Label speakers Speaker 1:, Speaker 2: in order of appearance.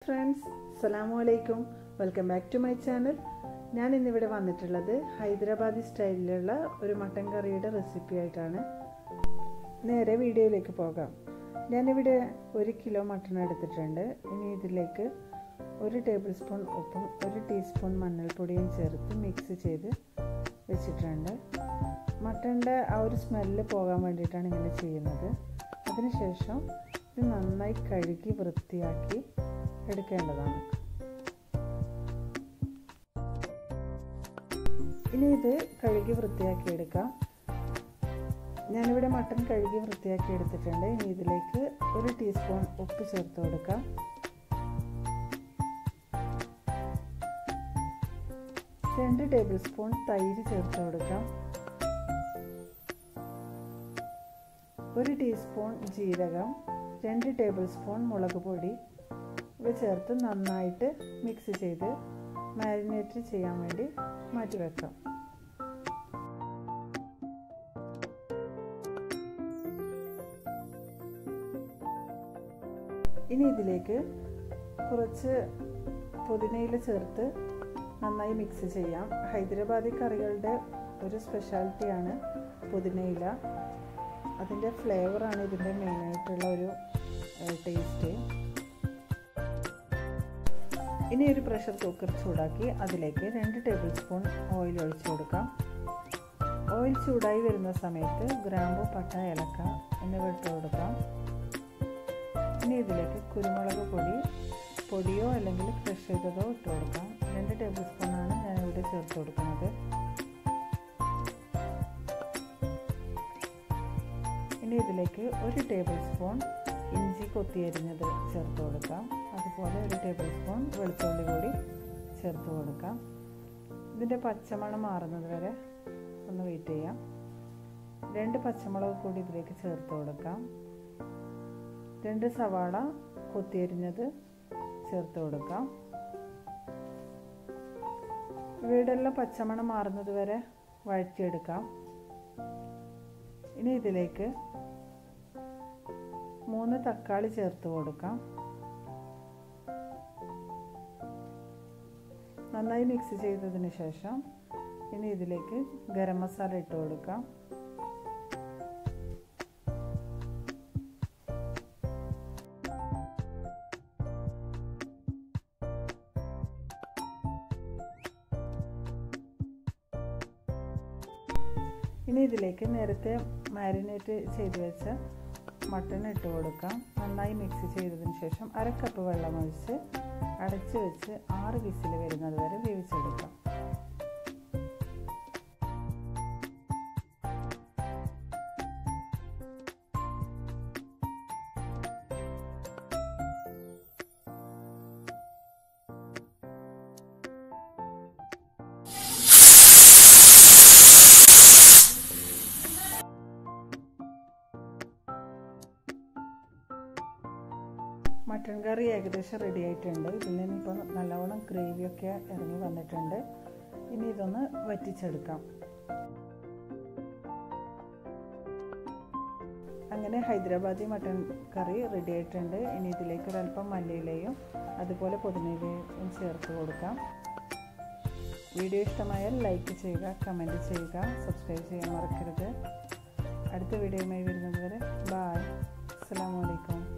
Speaker 1: friends അസ്സലാമു അലൈക്കും welcome back to my channel ഞാൻ ഇന്നിവിടെ വന്നിട്ടുള്ളത് ഹൈദരാബാദി സ്റ്റൈലിലുള്ള ഒരു മട്ടൻ കറിയുടെ റെസിപ്പി ആയിട്ടാണ് നേരെ വീഡിയോയിലേക്ക് പോകാം ഞാനിവിടെ ഒരു കിലോ മട്ടൺ എടുത്തിട്ടുണ്ട് ഇനി ഇതിലേക്ക് ഒരു ടേബിൾ സ്പൂൺ ഉപ്പും ഒരു ടീസ്പൂൺ മഞ്ഞൾപ്പൊടിയും ചേർത്ത് മിക്സ് ചെയ്ത് വെച്ചിട്ടുണ്ട് മട്ടൻ്റെ ആ ഒരു സ്മെല്ല് പോകാൻ വേണ്ടിയിട്ടാണ് ഇങ്ങനെ ചെയ്യുന്നത് അതിനുശേഷം ഇത് നന്നായി കഴുകി വൃത്തിയാക്കി എടുക്കേണ്ടതാണ് ഇനി ഇത് കഴുകി വൃത്തിയാക്കി എടുക്കാം ഞാനിവിടെ മട്ടൺ കഴുകി വൃത്തിയാക്കി എടുത്തിട്ടുണ്ട് ഇനി ഇതിലേക്ക് ഒരു ടീസ്പൂൺ ഉപ്പ് ചേർത്ത് കൊടുക്കാം രണ്ട് ടേബിൾ സ്പൂൺ തൈര് ചേർത്ത് കൊടുക്കാം ഒരു ടീസ്പൂൺ ജീരകം രണ്ട് ടേബിൾ സ്പൂൺ മുളക് പൊടി ഇവ ചേർത്ത് നന്നായിട്ട് മിക്സ് ചെയ്ത് മാരിനേറ്റ് ചെയ്യാൻ വേണ്ടി മാറ്റിവെക്കാം ഇനി ഇതിലേക്ക് കുറച്ച് പുതിനയില ചേർത്ത് നന്നായി മിക്സ് ചെയ്യാം ഹൈദരാബാദി കറികളുടെ ഒരു സ്പെഷ്യാലിറ്റിയാണ് പുതിനയില അതിൻ്റെ ഫ്ലേവറാണ് ഇതിൻ്റെ മെയിനായിട്ടുള്ള ഒരു ടേസ്റ്റ് ഇനി ഒരു പ്രഷർ കുക്കർ ചൂടാക്കി അതിലേക്ക് രണ്ട് ടേബിൾ സ്പൂൺ ഓയിൽ ഒഴിച്ചു കൊടുക്കാം ഓയിൽ ചൂടായി വരുന്ന സമയത്ത് ഗ്രാമ്പു പട്ട ഏലക്ക എന്നിവ ഇട്ട് കൊടുക്കാം ഇനി ഇതിലേക്ക് കുരുമുളക് പൊടി പൊടിയോ അല്ലെങ്കിൽ ക്രഷ് ചെയ്തതോ ഇട്ട് കൊടുക്കാം രണ്ട് ടേബിൾ സ്പൂണാണ് ഞാനിവിടെ ചേർത്ത് കൊടുക്കുന്നത് ഇനി ഇതിലേക്ക് ഒരു ടേബിൾ സ്പൂൺ ഇഞ്ചി കൊത്തിയരിഞ്ഞത് ചേർത്ത് കൊടുക്കാം അതുപോലെ ഒരു ടേബിൾ സ്പൂൺ വെളുത്തുള്ളി കൂടി ചേർത്ത് കൊടുക്കാം ഇതിൻ്റെ പച്ചമണം മാറുന്നത് വരെ ഒന്ന് വെയിറ്റ് ചെയ്യാം രണ്ട് പച്ചമുളക് കൂടി ഇതിലേക്ക് ചേർത്ത് കൊടുക്കാം രണ്ട് സവാള കൊത്തിയരിഞ്ഞത് ചേർത്ത് കൊടുക്കാം ഇവയുടെല്ലാം പച്ചമണം മാറുന്നത് വരെ വഴറ്റിയെടുക്കാം ഇനി ഇതിലേക്ക് മൂന്ന് തക്കാളി ചേർത്ത് കൊടുക്കാം നന്നായി മിക്സ് ചെയ്തതിന് ശേഷം ഇനി ഇതിലേക്ക് ഗരം മസാല ഇട്ട് കൊടുക്കാം ഇനി ഇതിലേക്ക് നേരത്തെ മാരിനേറ്റ് ചെയ്ത് വെച്ച മട്ടൺ ഇട്ട് കൊടുക്കാം നന്നായി മിക്സ് ചെയ്തതിന് ശേഷം അര കപ്പ് വെള്ളം ഒഴിച്ച് അടച്ച് വെച്ച് ആറ് വിസിൽ വരുന്നത് വരെ വേവിച്ചെടുക്കാം മട്ടൺ കറി ഏകദേശം റെഡി ആയിട്ടുണ്ട് ഇതിൽ നിന്നിപ്പോൾ നല്ലവണ്ണം ഗ്രേവിയൊക്കെ ഇറങ്ങി വന്നിട്ടുണ്ട് ഇനി ഇതൊന്ന് വറ്റിച്ചെടുക്കാം അങ്ങനെ ഹൈദരാബാദി മട്ടൺ കറി റെഡി ആയിട്ടുണ്ട് ഇനി ഇതിലേക്ക് ഒരല്പം മല്ലിയിലയും അതുപോലെ പുതിനയിലയും ചേർത്ത് കൊടുക്കാം വീഡിയോ ഇഷ്ടമായാൽ ലൈക്ക് ചെയ്യുക കമൻറ്റ് ചെയ്യുക സബ്സ്ക്രൈബ് ചെയ്യാൻ മറക്കരുത് അടുത്ത വീഡിയോയുമായി വരുന്നത് വരെ ബായ് അസ്സാം വലൈക്കും